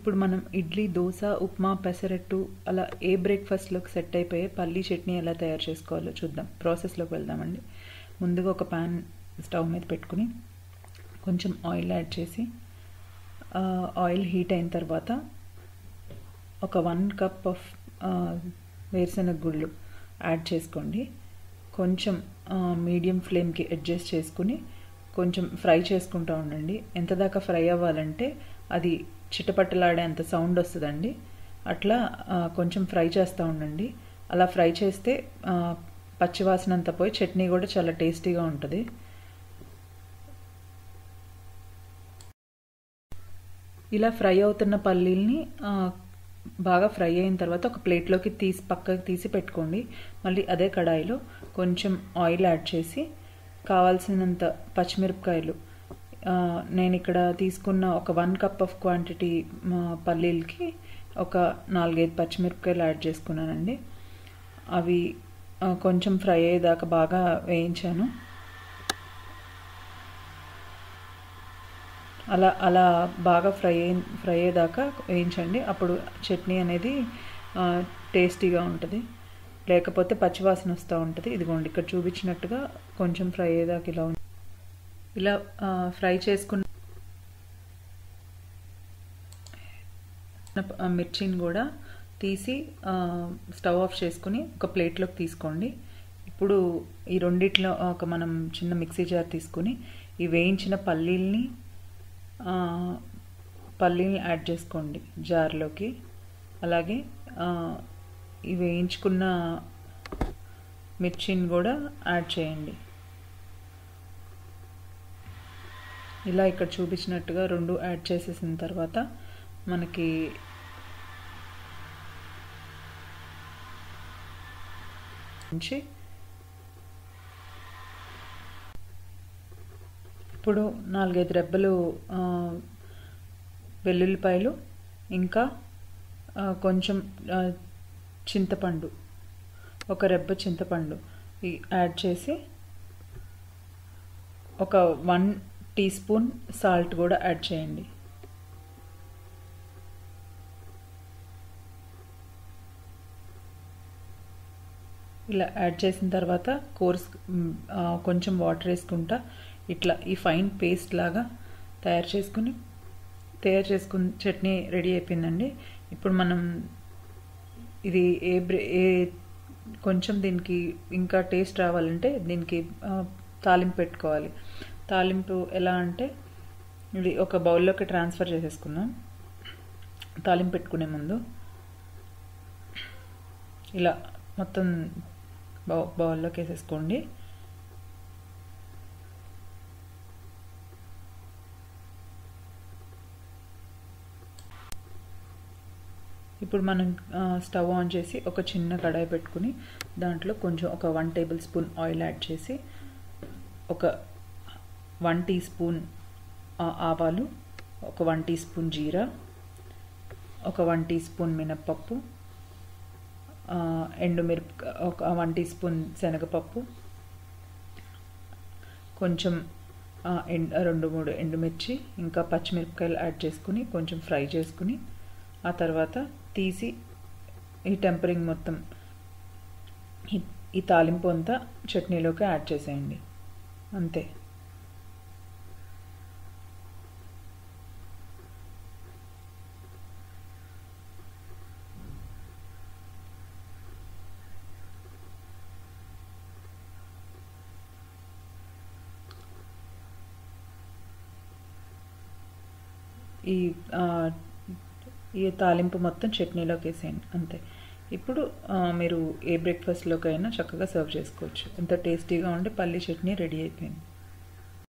ఇప్పుడు మనం ఇడ్లీ దోశ ఉప్మా పెసరట్టు అలా ఏ బ్రేక్ఫాస్ట్లోకి సెట్ అయిపోయే పల్లీ చట్నీ ఎలా తయారు చేసుకోవాలో చూద్దాం ప్రాసెస్లోకి వెళ్దామండి ముందుగా ఒక ప్యాన్ స్టవ్ మీద పెట్టుకుని కొంచెం ఆయిల్ యాడ్ చేసి ఆ, ఆయిల్ హీట్ అయిన తర్వాత ఒక వన్ కప్ ఆఫ్ వేరుశనగ గుళ్ళు యాడ్ చేసుకోండి కొంచెం ఆ, మీడియం ఫ్లేమ్కి అడ్జస్ట్ చేసుకుని కొంచెం ఫ్రై చేసుకుంటూ ఉండండి ఎంత దాకా ఫ్రై అవ్వాలంటే అది చిటపట్టలాడే అంత సౌండ్ వస్తుందండి అట్లా ఆ, కొంచెం ఫ్రై చేస్తూ ఉండండి అలా ఫ్రై చేస్తే ఆ, పచ్చివాసన అంతా పోయి చట్నీ కూడా చాలా టేస్టీగా ఉంటుంది ఇలా ఫ్రై అవుతున్న పల్లీల్ని ఆ, బాగా ఫ్రై అయిన తర్వాత ఒక ప్లేట్లోకి తీసి పక్కకి తీసి పెట్టుకోండి మళ్ళీ అదే కడాయిలో కొంచెం ఆయిల్ యాడ్ చేసి కావాల్సినంత పచ్చిమిరపకాయలు ఆ, నేను ఇక్కడ తీసుకున్న ఒక వన్ కప్ ఆఫ్ క్వాంటిటీ పల్లీలకి ఒక నాలుగైదు పచ్చిమిరపకాయలు యాడ్ చేసుకున్నానండి అవి ఆ, కొంచెం ఫ్రై అయ్యేదాకా బాగా వేయించాను అలా అలా బాగా ఫ్రై అయి ఫ్రై అయ్యేదాకా వేయించండి అప్పుడు చట్నీ అనేది ఆ, టేస్టీగా ఉంటుంది లేకపోతే పచ్చివాసన వస్తూ ఉంటుంది ఇదిగోండి ఇక్కడ చూపించినట్టుగా కొంచెం ఫ్రై అయ్యేదాకా ఇలా ఉంది ఇలా ఆ, ఫ్రై చేసుకున్న ఆ, మిర్చిని కూడా తీసి ఆ, స్టవ్ ఆఫ్ చేసుకుని ఒక ప్లేట్లోకి తీసుకోండి ఇప్పుడు ఈ రెండిట్లో ఒక మనం చిన్న మిక్సీ జార్ తీసుకుని ఈ వేయించిన పల్లీల్ని ఆ, పల్లీని యాడ్ చేసుకోండి జార్లోకి అలాగే ఆ, ఈ వేయించుకున్న మిర్చిని కూడా యాడ్ చేయండి ఇలా ఇక్కడ చూపించినట్టుగా రెండు యాడ్ చేసేసిన తర్వాత మనకి నుంచి ఇప్పుడు నాలుగైదు రెబ్బలు ఆ, వెల్లుల్లిపాయలు ఇంకా ఆ, కొంచెం ఆ, చింతపండు ఒక రెబ్బ చింతపండు ఈ యాడ్ చేసి ఒక వన్ టీ స్పూన్ సాల్ట్ కూడా యాడ్ చేయండి ఇలా యాడ్ చేసిన తర్వాత కోర్స్ మ్, ఆ, కొంచెం వాటర్ వేసుకుంటా ఇట్లా ఈ ఫైన్ పేస్ట్ లాగా తయారు చేసుకుని తయారు చేసుకుని చట్నీ రెడీ అయిపోయిందండి ఇప్పుడు మనం ఇది ఏ బ్రే ఏ కొంచెం దీనికి ఇంకా టేస్ట్ రావాలంటే దీనికి ఆ, తాలింపు పెట్టుకోవాలి తాలింపు ఎలా అంటే ఇది ఒక బౌల్లోకి ట్రాన్స్ఫర్ చేసేసుకుందాం తాలింపు పెట్టుకునే ముందు ఇలా మొత్తం బౌ బౌల్లోకి వేసేసుకోండి ఇప్పుడు మనం ఆ, స్టవ్ ఆన్ చేసి ఒక చిన్న కడాయి పెట్టుకుని దాంట్లో కొంచెం ఒక one tablespoon oil add చేసి ఒక వన్ టీ స్పూన్ ఆ, ఆవాలు ఒక వన్ టీ స్పూన్ జీరా ఒక వన్ టీ స్పూన్ మినప్పప్పు ఆ, ఎండుమిరప ఒక వన్ టీ స్పూన్ శనగపప్పు కొంచెం ఆ, ఎండ్ రెండు మూడు ఎండుమిర్చి ఇంకా పచ్చిమిరపకాయలు యాడ్ చేసుకుని కొంచెం ఫ్రై చేసుకుని ఆ తర్వాత తీసి ఈ టెంపరింగ్ మొత్తం ఈ- ఈ తాలింపు అంతా చట్నీలోకి యాడ్ చేసేయండి అంతే ఈ ఆ, ఈ తాలింపు మొత్తం చట్నీలోకి వేసేయండి అంతే ఇప్పుడు ఆ, మీరు ఏ బ్రేక్ఫాస్ట్లోకైనా చక్కగా సర్వ్ చేసుకోవచ్చు ఎంత టేస్టీగా ఉంటే పల్లీ చట్నీ రెడీ అయిపోయింది